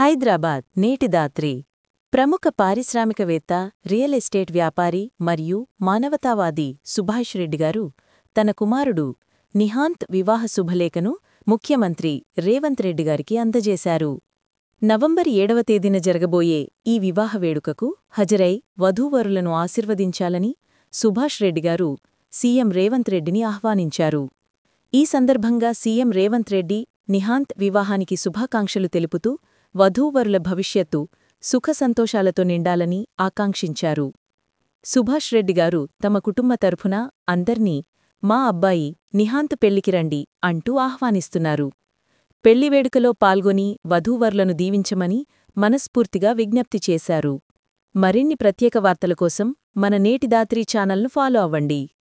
హైదరాబాద్ నేటి దాత్రి ప్రముఖ పారిశ్రామికవేత్త రియల్ ఎస్టేట్ వ్యాపారి మరియు మానవతావాది సుభాష్ రెడ్డి గారు తన కుమారుడు నిహాంత్ వివాహ శుభలేఖను ముఖ్యమంత్రి రేవంత్ రెడ్డి గారికి అందజేశారు నవంబర్ ఏడవ తేదీన జరగబోయే ఈ వివాహ వేడుకకు హజరై వధూవరులను ఆశీర్వదించాలని సుభాష్ రెడ్డి గారు సీఎం రేవంత్ రెడ్డిని ఆహ్వానించారు ఈ సందర్భంగా సీఎం రేవంత్ రెడ్డి నిహాంత్ వివాహానికి శుభాకాంక్షలు తెలుపుతూ వధూవరుల భవిష్యత్తు సుఖసంతోషాలతో నిండాలని ఆకాంక్షించారు సుభాష్ రెడ్డి గారు తమ కుటుంబ తరఫున అందర్నీ మా అబ్బాయి నిహాంత్ పెళ్లికి రండి అంటూ ఆహ్వానిస్తున్నారు పెళ్లి వేడుకలో పాల్గొని వధూవరులను దీవించమని మనస్ఫూర్తిగా విజ్ఞప్తి చేశారు మరిన్ని ప్రత్యేక వార్తల కోసం మన నేటి దాత్రి ఛానల్ను ఫాలో అవ్వండి